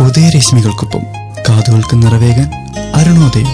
ഉദയരശ്മികൾക്കൊപ്പം കാതുകൾക്ക് നിറവേകാൻ അരുണോദയം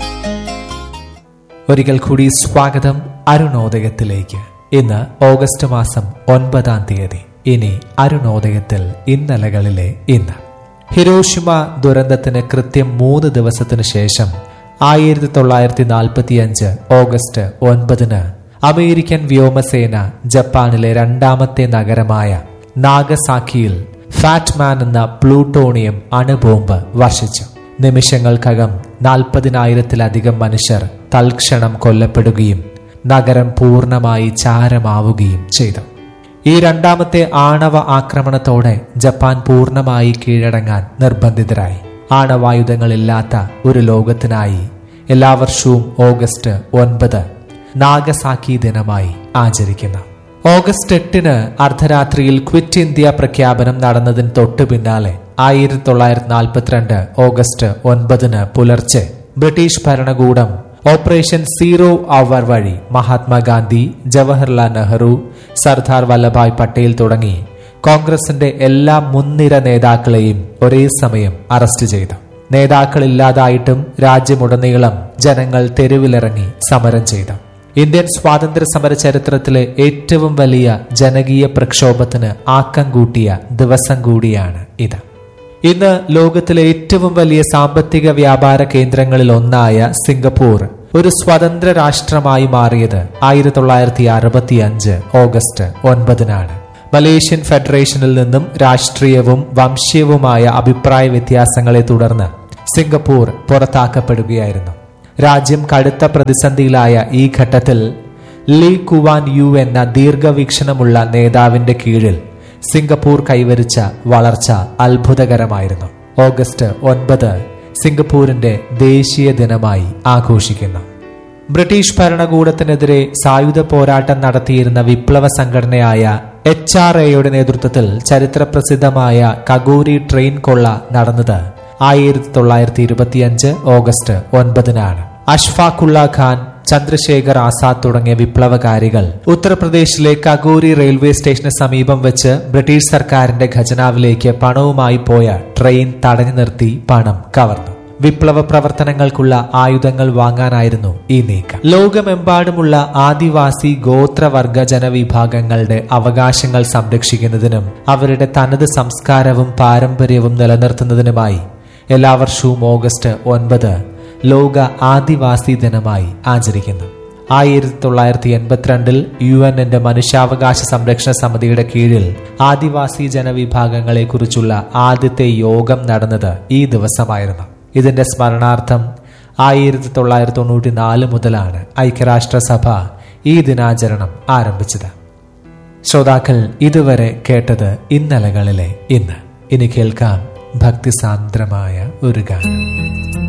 ഒരിക്കൽ കൂടി സ്വാഗതം അരുണോദയത്തിലേക്ക് ഇന്ന് ഓഗസ്റ്റ് മാസം ഒൻപതാം തീയതി ഇനി അരുണോദയത്തിൽ ഇന്നലകളിലെ ഇന്ന് ഹിരോഷിമ ദുരന്തത്തിന് കൃത്യം മൂന്ന് ദിവസത്തിന് ശേഷം ആയിരത്തി തൊള്ളായിരത്തി നാൽപ്പത്തിയഞ്ച് ഓഗസ്റ്റ് ഒൻപതിന് അമേരിക്കൻ വ്യോമസേന ജപ്പാനിലെ രണ്ടാമത്തെ നഗരമായ നാഗസാക്കിയിൽ ഫാറ്റ്മാൻ എന്ന പ്ലൂട്ടോണിയം അണുബോംബ് വർഷിച്ചു നിമിഷങ്ങൾക്കകം നാൽപ്പതിനായിരത്തിലധികം മനുഷ്യർ തൽക്ഷണം കൊല്ലപ്പെടുകയും നഗരം പൂർണ്ണമായി ചാരമാവുകയും ചെയ്തു ഈ രണ്ടാമത്തെ ആണവ ആക്രമണത്തോടെ ജപ്പാൻ പൂർണ്ണമായി കീഴടങ്ങാൻ നിർബന്ധിതരായി ആണവായുധങ്ങളില്ലാത്ത ഒരു ലോകത്തിനായി എല്ലാ വർഷവും ഓഗസ്റ്റ് ഒൻപത് നാഗസാക്കി ദിനമായി ആചരിക്കുന്നു ഓഗസ്റ്റ് എട്ടിന് അർദ്ധരാത്രിയിൽ ക്വിറ്റ് ഇന്ത്യ പ്രഖ്യാപനം നടന്നതിന് തൊട്ടു പിന്നാലെ ആയിരത്തി തൊള്ളായിരത്തി നാൽപ്പത്തിരണ്ട് ഓഗസ്റ്റ് ഒൻപതിന് പുലർച്ചെ ബ്രിട്ടീഷ് ഭരണകൂടം ഓപ്പറേഷൻ സീറോ അവർ വഴി മഹാത്മാഗാന്ധി ജവഹർലാൽ നെഹ്റു സർദാർ വല്ലഭായ് പട്ടേൽ തുടങ്ങി കോൺഗ്രസിന്റെ എല്ലാ മുൻനിര നേതാക്കളെയും ഒരേ സമയം അറസ്റ്റ് ചെയ്തു നേതാക്കളില്ലാതായിട്ടും രാജ്യമുടനീളം ജനങ്ങൾ തെരുവിലിറങ്ങി സമരം ചെയ്തു ഇന്ത്യൻ സ്വാതന്ത്ര്യ സമര ചരിത്രത്തിലെ ഏറ്റവും വലിയ ജനകീയ പ്രക്ഷോഭത്തിന് ആക്കം കൂട്ടിയ ദിവസം കൂടിയാണ് ഇത് ഇന്ന് ലോകത്തിലെ ഏറ്റവും വലിയ സാമ്പത്തിക വ്യാപാര കേന്ദ്രങ്ങളിൽ ഒന്നായ സിംഗപ്പൂർ ഒരു സ്വതന്ത്ര രാഷ്ട്രമായി മാറിയത് ആയിരത്തി തൊള്ളായിരത്തി അറുപത്തി അഞ്ച് ഓഗസ്റ്റ് ഒൻപതിനാണ് മലേഷ്യൻ ഫെഡറേഷനിൽ നിന്നും രാഷ്ട്രീയവും വംശീയവുമായ അഭിപ്രായ വ്യത്യാസങ്ങളെ തുടർന്ന് സിംഗപ്പൂർ പുറത്താക്കപ്പെടുകയായിരുന്നു രാജ്യം കടുത്ത പ്രതിസന്ധിയിലായ ഈ ഘട്ടത്തിൽ ലീ കുവാൻ യു എന്ന ദീർഘവീക്ഷണമുള്ള നേതാവിന്റെ കീഴിൽ സിംഗപ്പൂർ കൈവരിച്ച വളർച്ച അത്ഭുതകരമായിരുന്നു ഓഗസ്റ്റ് ഒൻപത് സിംഗപ്പൂരിന്റെ ദേശീയ ദിനമായി ആഘോഷിക്കുന്നു ബ്രിട്ടീഷ് ഭരണകൂടത്തിനെതിരെ സായുധ പോരാട്ടം നടത്തിയിരുന്ന വിപ്ലവ സംഘടനയായ എച്ച് ആർ എയുടെ നേതൃത്വത്തിൽ ചരിത്രപ്രസിദ്ധമായ കഗൂരി ട്രെയിൻ കൊള്ള നടന്നത് ആയിരത്തി തൊള്ളായിരത്തി ഇരുപത്തിയഞ്ച് ഓഗസ്റ്റ് ഒൻപതിനാണ് അഷ്ഫാഖുള്ള ഖാൻ ചന്ദ്രശേഖർ ആസാദ് തുടങ്ങിയ വിപ്ലവകാരികൾ ഉത്തർപ്രദേശിലെ കഗൂരി റെയിൽവേ സ്റ്റേഷന് സമീപം വെച്ച് ബ്രിട്ടീഷ് സർക്കാരിന്റെ ഖജനാവിലേക്ക് പണവുമായി പോയ ട്രെയിൻ തടഞ്ഞു നിർത്തി പണം കവർന്നു വിപ്ലവ പ്രവർത്തനങ്ങൾക്കുള്ള ആയുധങ്ങൾ വാങ്ങാനായിരുന്നു ഈ നീക്കം ലോകമെമ്പാടുമുള്ള ആദിവാസി ഗോത്രവർഗ ജനവിഭാഗങ്ങളുടെ അവകാശങ്ങൾ സംരക്ഷിക്കുന്നതിനും അവരുടെ തനത് സംസ്കാരവും പാരമ്പര്യവും നിലനിർത്തുന്നതിനുമായി എല്ലാ വർഷവും ഓഗസ്റ്റ് ഒൻപത് ലോക ആദിവാസി ദിനമായി ആചരിക്കുന്നു ആയിരത്തി തൊള്ളായിരത്തി എൺപത്തിരണ്ടിൽ യു എന്നിന്റെ മനുഷ്യാവകാശ സംരക്ഷണ സമിതിയുടെ കീഴിൽ ആദിവാസി ജനവിഭാഗങ്ങളെ കുറിച്ചുള്ള ആദ്യത്തെ യോഗം നടന്നത് ഈ ദിവസമായിരുന്നു ഇതിന്റെ സ്മരണാർത്ഥം ആയിരത്തി തൊള്ളായിരത്തി തൊണ്ണൂറ്റി നാല് മുതലാണ് ഐക്യരാഷ്ട്രസഭ ഈ ദിനാചരണം ആരംഭിച്ചത് ശ്രോതാക്കൾ ഇതുവരെ കേട്ടത് ഇന്നലകളിലെ ഇന്ന് ഇനി കേൾക്കാം ഭക്തിസാന്ദ്രമായ ഒരു ഗാനം